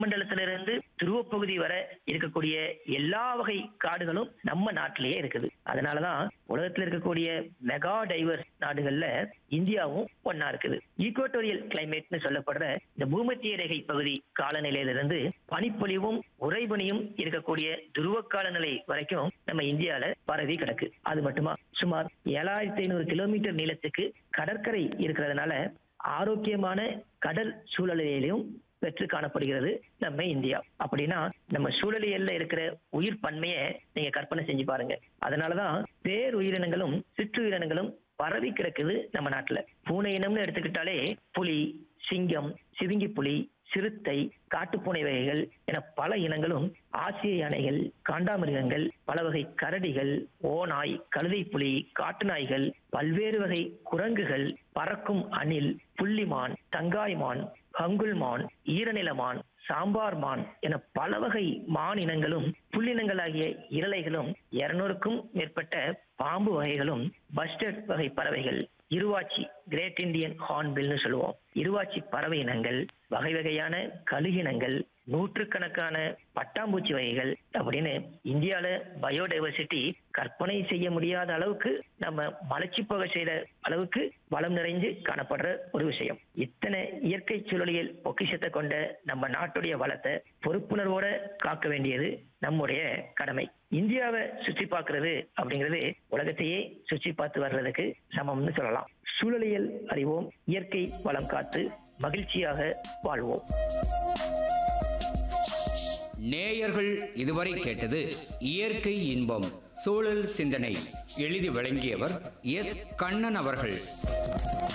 மண்டலத்திலிருந்து துருவப்பகுதி வரை இருக்கக்கூடிய எல்லா வகை காடுகளும் நம்ம நாட்டிலேயே இருக்குது அதனாலதான் உலகத்துல இருக்கக்கூடிய மெகா டைவர்ஸ் நாடுகள்ல இந்தியாவும் ஒன்னா இருக்குது ஈக்குவட்டோரியல் கிளைமேட்னு சொல்லப்படுற இந்த பூமத்திய ரேகை பகுதி காலநிலையிலிருந்து பனிப்பொழிவும் உறைபனியும் இருக்கக்கூடிய துருவ காலநிலை வரைக்கும் நம்ம இந்தியால பரவி கிடக்கு அது மட்டுமா சுமார் ஏழாயிரத்தி ஐநூறு கிலோமீட்டர் நீளத்துக்கு கடற்கரை இருக்கிறதுனால ஆரோக்கியமான கடல் சூழலிலும் பெற்று காணப்படுகிறது நம்ம இந்தியா அப்படின்னா நம்ம சூழலியல்ல இருக்கிற உயிர் பன்மையை நீங்க கற்பனை செஞ்சு பாருங்க அதனாலதான் பேருயிரினங்களும் சிற்றுயிரினங்களும் பரவி கிடக்குது நம்ம நாட்டுல பூனை இனம்னு எடுத்துக்கிட்டாலே புலி சிங்கம் சிவிங்கி புலி சிறுத்தை காட்டுப்பூனை வகைகள் என பல இனங்களும் ஆசிய யானைகள் காண்டாமிருகங்கள் பல வகை கரடிகள் ஓநாய் கழுதை புலி காட்டு நாய்கள் பல்வேறு வகை குரங்குகள் பறக்கும் அணில் புள்ளிமான் தங்காய்மான் கங்குல்மான் ஈரநிலமான் சாம்பார் மான் என பல வகை மான் இனங்களும் புள்ளினங்களாகிய இரளைகளும் இருநூறுக்கும் மேற்பட்ட பாம்பு வகைகளும் பஸ்டர்ட் வகை பறவைகள் இருவாச்சி கிரேட் இந்தியன் ஹார்ன்பில்னு சொல்லுவோம் இருவாச்சி பறவை இனங்கள் வகை வகையான கழுகினங்கள் நூற்றுக்கணக்கான பட்டாம்பூச்சி வகைகள் அப்படின்னு இந்தியால பயோடைவர்சிட்டி கற்பனை செய்ய முடியாத அளவுக்கு நம்ம மலைச்சி போக செய்த அளவுக்கு வளம் நிறைஞ்சு காணப்படுற ஒரு விஷயம் இத்தனை இயற்கை சூழலியல் பொக்கிஷத்தை கொண்ட நம்ம நாட்டுடைய வளத்தை பொறுப்புணர்வோட காக்க வேண்டியது நம்முடைய கடமை இந்தியாவை சுற்றி பார்க்கிறது அப்படிங்கிறது உலகத்தையே சுற்றி பார்த்து வர்றதுக்கு சமம்னு சொல்லலாம் சூழலியல் அறிவோம் இயற்கை வளம் காத்து மகிழ்ச்சியாக வாழ்வோம் நேயர்கள் இதுவரை கேட்டது இயற்கை இன்பம் சூழல் சிந்தனை எழுதி வழங்கியவர் எஸ் கண்ணன் அவர்கள்